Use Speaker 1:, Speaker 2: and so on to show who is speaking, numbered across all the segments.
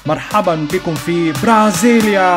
Speaker 1: مرحبا بكم في برازيليا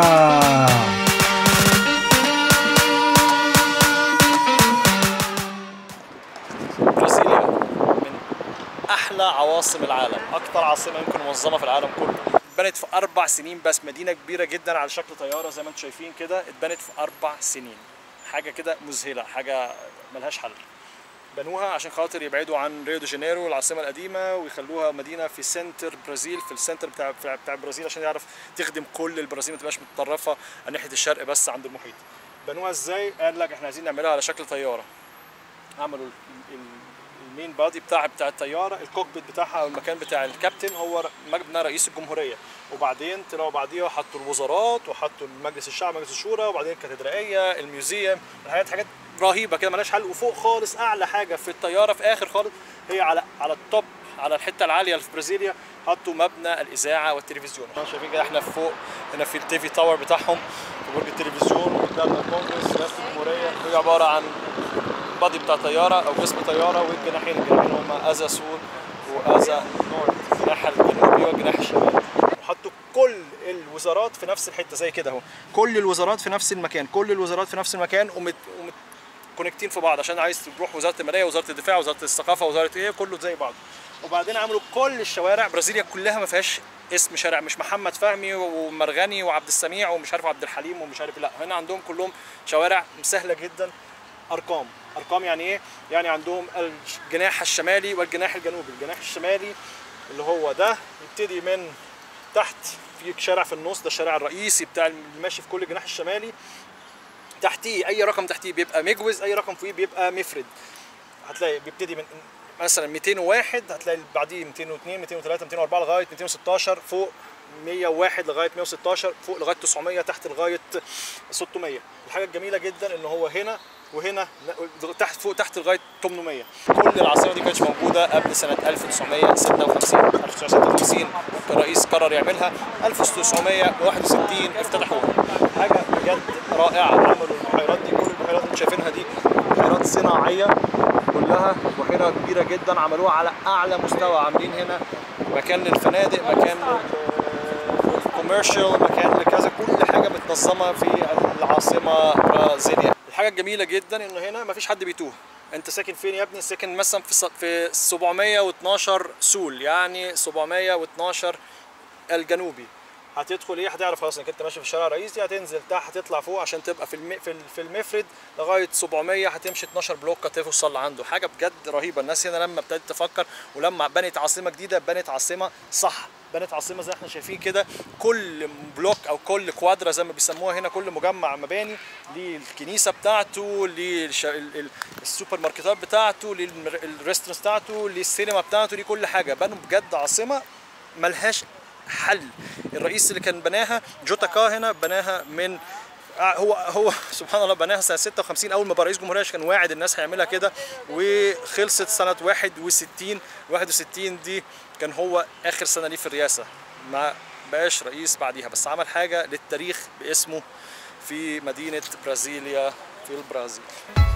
Speaker 2: برازيليا من احلى عواصم العالم اكتر عاصمه يمكن منظمه في العالم كله اتبنت في اربع سنين بس مدينه كبيره جدا على شكل طياره زي ما انتم شايفين كده اتبنت في اربع سنين حاجه كده مذهله حاجه ملهاش حل بنوها عشان خاطر يبعدوا عن ريو دي جانيرو العاصمه القديمه ويخلوها مدينه في سنتر برازيل في السنتر بتاع بتاع بتاع البرازيل عشان يعرف تخدم كل البرازيل ما تبقاش متطرفه ناحيه الشرق بس عند المحيط بنوها ازاي قال لك احنا عايزين نعملها على شكل طياره عملوا ال- ال- المين بادي بتاع بتاع الطياره الكوكبيت بتاعها او المكان بتاع الكابتن هو مبنى رئيس الجمهوريه وبعدين طلعوا بعديها حطوا الوزارات وحطوا مجلس الشعب مجلس الشورى وبعدين الكاتدرائيه الميوزيوم الحاجات حاجات رهيبه كده ملهاش حل وفوق خالص اعلى حاجه في الطياره في اخر خالص هي على على التوب على الحته العاليه اللي في برازيليا حطوا مبنى الاذاعه والتلفزيون احنا شايفين كده احنا فوق هنا في التي في تاور بتاعهم في برج التلفزيون وقدامنا الكونجرس رئاسه الجمهوريه هي عباره عن بادي بتاع طياره او جسم طياره والجناحين الجناحين هما ازا سود وازا نورث الجناح الجنوبي والجناح الشمالي وحطوا كل الوزارات في نفس الحته زي كده اهو كل الوزارات في نفس المكان كل الوزارات في نفس المكان ومت... ومت... كونكتين في بعض عشان عايز تروح وزاره الماليه وزاره الدفاع وزاره الثقافه وزاره ايه كله زي بعض وبعدين عملوا كل الشوارع برازيليا كلها ما فيهاش اسم شارع مش محمد فهمي ومرغني وعبد السميع ومش عارف عبد الحليم ومش عارف لا هنا عندهم كلهم شوارع سهله جدا ارقام ارقام يعني ايه يعني عندهم الجناح الشمالي والجناح الجنوبي الجناح الشمالي اللي هو ده يبتدي من تحت في شارع في النص ده الشارع الرئيسي بتاع اللي ماشي في كل الجناح الشمالي تحتيه اي رقم تحتيه بيبقى مجوز اي رقم فوقيه بيبقى مفرد هتلاقي بيبتدي من مثلا 201 هتلاقي اللي بعديه 202 203 204 لغايه 216 فوق 101 لغايه 116 فوق لغايه 900 تحت لغايه 600 الحاجه الجميله جدا ان هو هنا وهنا تحت فوق تحت لغايه 800 كل العاصمه دي كانتش موجوده قبل سنه 1956 1956 كان الرئيس قرر يعملها 1961 افتتحوها حاجه بجد رائعه عملوا البحيرات دي كل البحيرات اللي انتم شايفينها دي بحيرات صناعيه كلها بحيره كبيره جدا عملوها على اعلى مستوى عاملين هنا مكان للفنادق مكان للكوميرشال مكان لكذا كل حاجه متنظمه في العاصمه برازيليا الحاجه الجميله جدا انه هنا مفيش حد بيتوه انت ساكن فين يا ابني ساكن مثلا في ص- في 712 سول يعني 712 الجنوبي هتدخل ايه هتعرف خلاص انك انت ماشي في الشارع الرئيسي هتنزل تحت هتطلع فوق عشان تبقى في الم... في ال- في المفرد لغايه 700 هتمشي 12 بلوك هتوصل لعنده حاجه بجد رهيبه الناس هنا لما ابتدت تفكر ولما بنت عاصمه جديده بنت عاصمه صح بنت عاصمه زي احنا شايفين كده كل بلوك او كل كوادرا زي ما بيسموها هنا كل مجمع مباني للكنيسه بتاعته للسوبر ماركتات بتاعته للريستورانت بتاعته للسينما بتاعته لكل حاجه بنوا بجد عاصمه ملهاش حل الرئيس اللي كان بناها جوتاكا هنا بناها من آه، هو هو سبحان الله بناها سنه 56 اول ما بقى رئيس جمهوريه كان واعد الناس هيعملها كده وخلصت سنه 61 61 دي كان هو اخر سنه ليه في الرئاسه ما بقاش رئيس بعديها بس عمل حاجه للتاريخ باسمه في مدينه برازيليا في البرازيل